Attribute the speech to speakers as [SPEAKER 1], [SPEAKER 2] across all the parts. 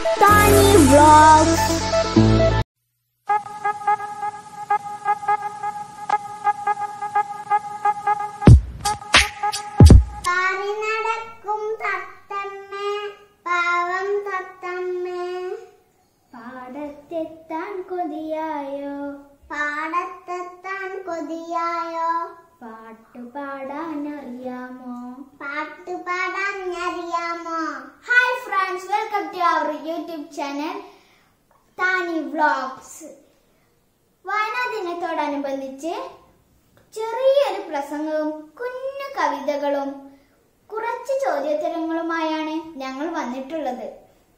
[SPEAKER 1] Tiny Vlogs.
[SPEAKER 2] പാറി നടക്കും തത്തമ്മേ പാവം തത്തമ്മേ
[SPEAKER 1] പാടത്തെത്താൻ കൊതിയായോ
[SPEAKER 2] പാടത്തെത്താൻ കൊതിയായോ
[SPEAKER 1] പാട്ടുപാടാൻ അറിയാമോ
[SPEAKER 2] പാട്ടുപാടാൻ അറിയാമോ
[SPEAKER 1] hi friends welcome to our YouTube channel Thani vlogs വായനാ ദിനത്തോടനുബന്ധിച്ച് ചെറിയൊരു പ്രസംഗവും കുഞ്ഞു കവിതകളും കുറച്ച് ചോദ്യോത്തരങ്ങളുമായാണ് ഞങ്ങൾ വന്നിട്ടുള്ളത്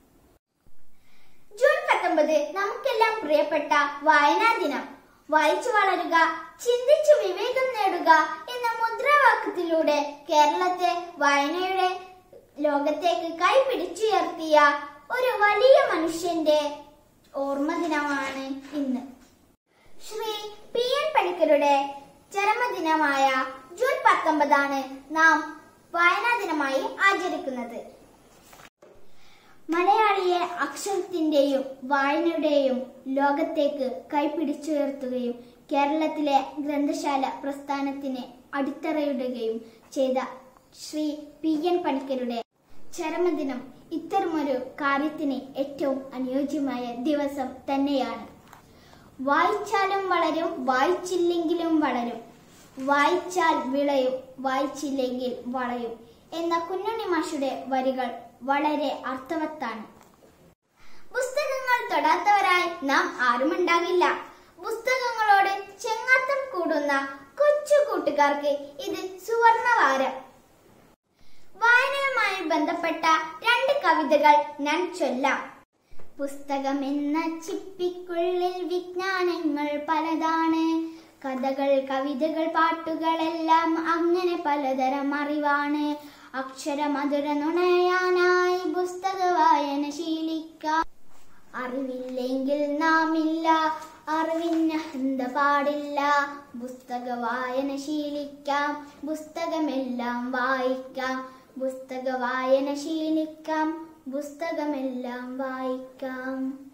[SPEAKER 1] ജൂൺ പത്തൊമ്പത് നമുക്കെല്ലാം പ്രിയപ്പെട്ട വായനാ ദിനം വായിച്ചു വളരുക ചിന്തിച്ചു വിവേകം നേടുക എന്ന മുദ്രാവാക്യത്തിലൂടെ കേരളത്തെ വായനയുടെ ലോകത്തേക്ക് കൈപിടിച്ചുയർത്തിയ ഒരു വലിയ മനുഷ്യന്റെ ഓർമ്മ ദിനമാണ് ഇന്ന് ശ്രീ പി എൻ പണിക്കരുടെ ചരമദിനമായ ജൂൺ പത്തൊമ്പതാണ് നാം വായനാ ദിനമായി ആചരിക്കുന്നത് മലയാളിയെ അക്ഷരത്തിന്റെയും വായനയുടെയും ലോകത്തേക്ക് കൈപിടിച്ചുയർത്തുകയും കേരളത്തിലെ ഗ്രന്ഥശാല പ്രസ്ഥാനത്തിന് അടിത്തറയിടുകയും ചെയ്ത ശ്രീ പി എൻ പണിക്കരുടെ ചരമദിനം ഇത്തരമൊരു കാര്യത്തിന് ഏറ്റവും അനുയോജ്യമായ ദിവസം തന്നെയാണ് വായിച്ചാലും വളരും വായിച്ചില്ലെങ്കിലും വളരും വായിച്ചാൽ വിളയും വായിച്ചില്ലെങ്കിൽ വളയും എന്ന കുഞ്ഞുണ്ണി മാഷുടെ വരികൾ വളരെ അർത്ഥവത്താണ് പുസ്തകങ്ങൾ തൊടാത്തവരായി നാം ആരുമുണ്ടാകില്ല പുസ്തകങ്ങളോട് ചെങ്ങാത്തം കൂടുന്ന കൊച്ചു കൂട്ടുകാർക്ക് ഇത് സുവർണവാരം വായനയുമായി ബന്ധപ്പെട്ട രണ്ട് കവിതകൾ ഞാൻ ചൊല്ലാം പുസ്തകമെന്ന ചിപ്പിക്കുള്ളിൽ വിജ്ഞാനങ്ങൾ പലതാണ് കഥകൾ കവിതകൾ പാട്ടുകളെല്ലാം അങ്ങനെ പലതരം അറിവാണ് അക്ഷരമധുര നുണയാനായി പുസ്തക വായന ശീലിക്കാം അറിവില്ലെങ്കിൽ നാമില്ല അറിവിന് അഹന്ത പാടില്ല പുസ്തക വായന ശീലിക്കാം പുസ്തകമെല്ലാം വായിക്കാം പുസ്തക വായന ശീലിക്കാം പുസ്തകമെല്ലാം വായിക്കാം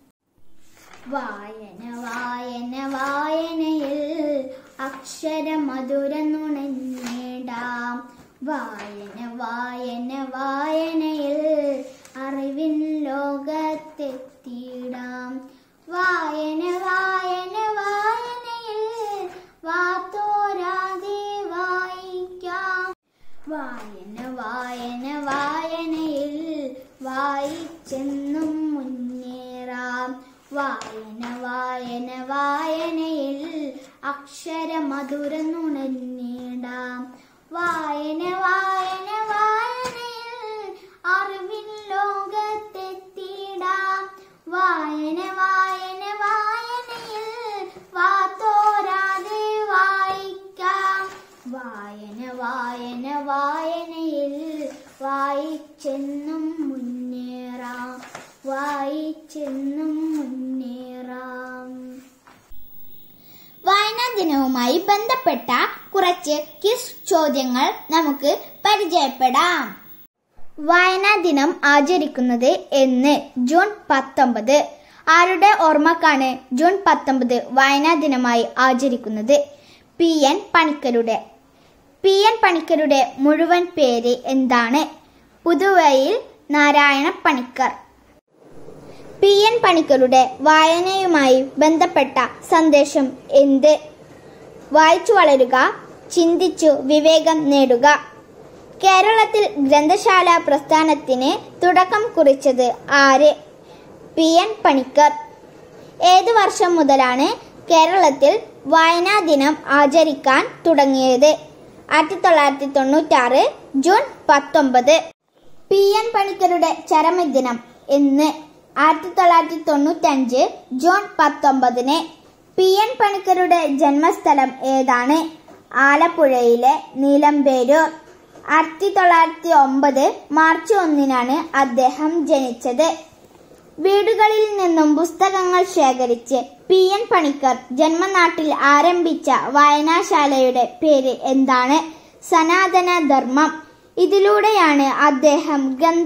[SPEAKER 1] വായന വായന വായനയിൽ അക്ഷരമധുര നുണഞ്ഞിടാം വായന വായന വായനയിൽ അറിവിൻ ലോകത്തെത്തിയിടാം വായന വായന വായനയിൽ വാത്തോരാതെ വായിക്കാം വായന വായന വായനയിൽ വായിച്ചെന്നും മുന്നേറാം വായന വായന വായനയിൽ അക്ഷരമധുര നുണഞ്ഞിടാം വായന വായന വായനയിൽ അറിവിൻ ലോകത്തെത്തിയിടാം വായന വായന വായനയിൽ വാത്തോരാതെ വായിക്കാം വായന വായന വായനയിൽ വായിച്ചെന്നും മുന്നേറാം വായിച്ചെന്നും മുന്നേറാം വായനാ ദിനവുമായി ബന്ധപ്പെട്ട കുറച്ച് കിസ് ചോദ്യങ്ങൾ നമുക്ക് പരിചയപ്പെടാം വായനാ ദിനം ആചരിക്കുന്നത് എന്ന് ജൂൺ പത്തൊമ്പത് ആരുടെ ഓർമ്മക്കാണ് ജൂൺ പത്തൊമ്പത് വായനാ ദിനമായി ആചരിക്കുന്നത് പി എൻ പണിക്കരുടെ പി എൻ പണിക്കരുടെ മുഴുവൻ പേര് എന്താണ് പുതുവയിൽ നാരായണ പണിക്കർ പി എൻ പണിക്കരുടെ വായനയുമായി ബന്ധപ്പെട്ട സന്ദേശം എന്ത് വായിച്ചു വളരുക ചിന്തിച്ചു വിവേകം നേടുക കേരളത്തിൽ ഗ്രന്ഥശാല പ്രസ്ഥാനത്തിന് തുടക്കം കുറിച്ചത് ആര് പി എൻ പണിക്കർ ഏത് വർഷം മുതലാണ് കേരളത്തിൽ വായനാ ദിനം ആചരിക്കാൻ തുടങ്ങിയത് ആയിരത്തി തൊള്ളായിരത്തി തൊണ്ണൂറ്റാറ് ജൂൺ പത്തൊമ്പത് പി എൻ പണിക്കരുടെ ചരമദിനം എന്ന് ആയിരത്തി തൊള്ളായിരത്തി തൊണ്ണൂറ്റഞ്ച് ജൂൺ പത്തൊമ്പതിന് പി എൻ പണിക്കരുടെ ജന്മസ്ഥലം ഏതാണ് ആലപ്പുഴയിലെ നീലമ്പേരൂർ ആയിരത്തി തൊള്ളായിരത്തി ഒമ്പത് മാർച്ച് ഒന്നിനാണ് അദ്ദേഹം ജനിച്ചത് വീടുകളിൽ നിന്നും പുസ്തകങ്ങൾ ശേഖരിച്ച് പി എൻ പണിക്കർ ജന്മനാട്ടിൽ ആരംഭിച്ച വായനാശാലയുടെ പേര് എന്താണ് സനാതന ധർമ്മം ഇതിലൂടെയാണ് അദ്ദേഹം ഗ്രന്ഥ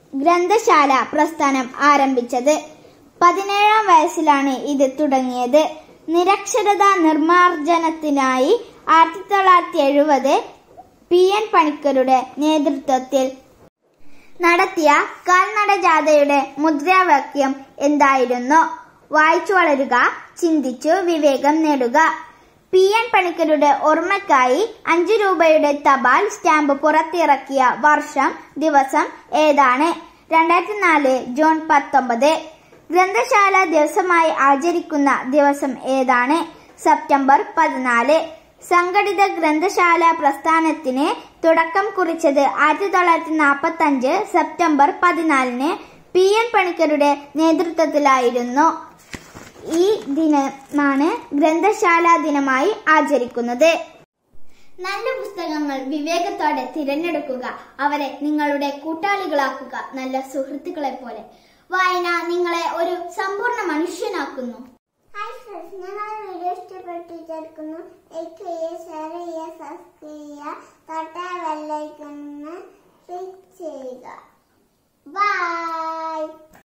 [SPEAKER 1] ഗ്രന്ഥശാല പ്രസ്ഥാനം ആരംഭിച്ചത് പതിനേഴാം വയസ്സിലാണ് ഇത് തുടങ്ങിയത് നിരക്ഷരത നിർമ്മാർജ്ജനത്തിനായി ആയിരത്തി തൊള്ളായിരത്തി എഴുപത് പി എൻ പണിക്കരുടെ നേതൃത്വത്തിൽ നടത്തിയ കാൽനട ജാഥയുടെ മുദ്രാവാക്യം എന്തായിരുന്നു വായിച്ചു വളരുക ചിന്തിച്ചു വിവേകം നേടുക പി എൻ പണിക്കരുടെ ഓർമ്മയ്ക്കായി അഞ്ചു രൂപയുടെ തപാൽ സ്റ്റാമ്പ് പുറത്തിറക്കിയ വർഷം ദിവസം ഏതാണ് രണ്ടായിരത്തി നാല് ജൂൺ പത്തൊമ്പത് ഗ്രന്ഥശാല ദിവസമായി ആചരിക്കുന്ന ദിവസം ഏതാണ് സെപ്റ്റംബർ പതിനാല് സംഘടിത ഗ്രന്ഥശാല പ്രസ്ഥാനത്തിന് തുടക്കം കുറിച്ചത് ആയിരത്തി തൊള്ളായിരത്തി നാൽപ്പത്തി അഞ്ച് സെപ്റ്റംബർ പതിനാലിന് പി എൻ പണിക്കരുടെ നേതൃത്വത്തിലായിരുന്നു ഈ ദിനമാണ് ഗ്രന്ഥശാല ദിനമായി ആചരിക്കുന്നത് നല്ല പുസ്തകങ്ങൾ വിവേകത്തോടെ തിരഞ്ഞെടുക്കുക അവരെ നിങ്ങളുടെ കൂട്ടാളികളാക്കുക നല്ല സുഹൃത്തുക്കളെ പോലെ വായന നിങ്ങളെ ഒരു സമ്പൂർണ്ണ മനുഷ്യനാക്കുന്നു
[SPEAKER 2] ഹായ് ഫ്രണ്ട്സ് ഞങ്ങൾ വീഡിയോ ഇഷ്ടപ്പെട്ടു ചേർക്കുന്നു ലൈക്ക് ചെയ്യുക ഷെയർ ചെയ്യുക സബ്സ്ക്രൈബ് ചെയ്യുക തൊട്ട ബെല്ലൈക്കണിന് ക്ലിക്ക് ചെയ്യുക ബൈ